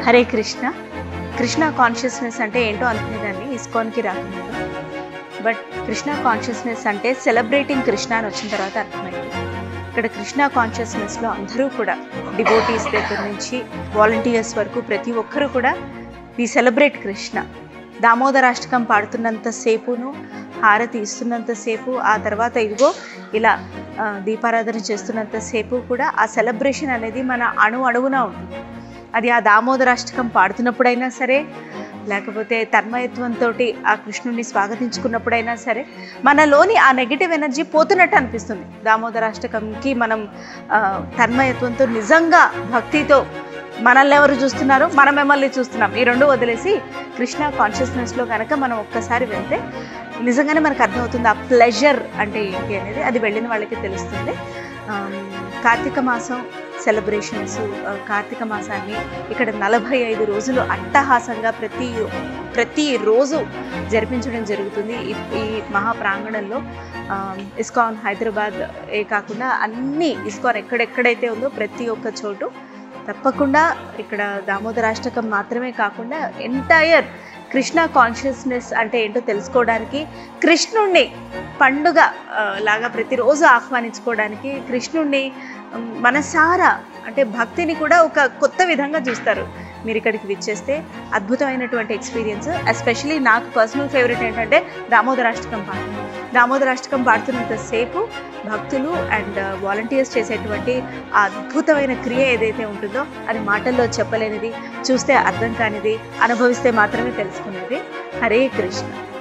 Hare Krishna Krishna consciousness అంటే ఏంటో అనుకునేదాన్ని ఇస్కాన్కి రాకముందు బట్ కృష్ణ కాన్షియస్నెస్ అంటే సెలబ్రేటింగ్ కృష్ణ అని వచ్చిన తర్వాత అర్థమైంది ఇక్కడ కృష్ణ కాన్షియస్నెస్లో అందరూ కూడా డివోటీస్ దగ్గర నుంచి వాలంటీర్స్ వరకు ప్రతి ఒక్కరూ కూడా వి సెలబ్రేట్ కృష్ణ దామోదరాష్టకం పాడుతున్నంతసేపును హారతి ఇస్తున్నంతసేపు ఆ తర్వాత ఇదిగో ఇలా ఆ, దీపారాధన చేస్తున్నంతసేపు కూడా ఆ సెలబ్రేషన్ అనేది మన అణు అణువున ఉంటుంది అది ఆ దామోదరాష్టకం పాడుతున్నప్పుడైనా సరే లేకపోతే తన్మయత్వంతో ఆ కృష్ణుని స్వాగతించుకున్నప్పుడైనా సరే మనలోని ఆ నెగిటివ్ ఎనర్జీ పోతున్నట్టు అనిపిస్తుంది దామోదరాష్టకంకి మనం ఆ, తన్మయత్వంతో నిజంగా భక్తితో మనల్ని ఎవరు చూస్తున్నారు మనం మిమ్మల్ని చూస్తున్నాం ఈ రెండు వదిలేసి కృష్ణ కాన్షియస్నెస్లో కనుక మనం ఒక్కసారి వెళ్తే నిజంగానే మనకు అర్థమవుతుంది ఆ ప్లెజర్ అంటే ఏంటి అనేది అది వెళ్ళిన వాళ్ళకి తెలుస్తుంది ఆమ్, కార్తీక మాసం సెలబ్రేషన్స్ కార్తీక మాసాన్ని ఇక్కడ నలభై ఐదు రోజులు అట్టహాసంగా ప్రతి ప్రతి రోజు జరిపించడం జరుగుతుంది ఈ ఈ మహా ప్రాంగణంలో ఆమ్, ఇస్కాన్ హైదరాబాద్ ఏ కాకుండా అన్ని ఇస్కాన్ ఎక్కడెక్కడైతే ఉందో ప్రతి ఒక్క చోటు తప్పకుండా ఇక్కడ దామోదరాష్టకం మాత్రమే కాకుండా ఎంటైర్ కృష్ణ కాన్షియస్నెస్ అంటే ఏంటో తెలుసుకోవడానికి కృష్ణుణ్ణి పండుగ ఆ, లాగా ప్రతిరోజు ఆహ్వానించుకోవడానికి కృష్ణుణ్ణి ఉమ్, మనసారా అంటే భక్తిని కూడా ఒక కొత్త విధంగా చూస్తారు మీరు ఇక్కడికి విచ్చేస్తే అద్భుతమైనటువంటి ఎక్స్పీరియన్స్ ఎస్పెషలీ నాకు పర్సనల్ ఫేవరెట్ ఏంటంటే దామోదరాష్టకం పాట దామోదరాష్టకం పాడుతున్నంతసేపు భక్తులు అండ్ వాలంటీర్స్ చేసేటువంటి ఆ అద్భుతమైన క్రియ ఏదైతే ఉంటుందో అది మాటల్లో చెప్పలేనిది చూస్తే అర్థం కానిది అనుభవిస్తే మాత్రమే తెలుసుకునేది హరే కృష్ణ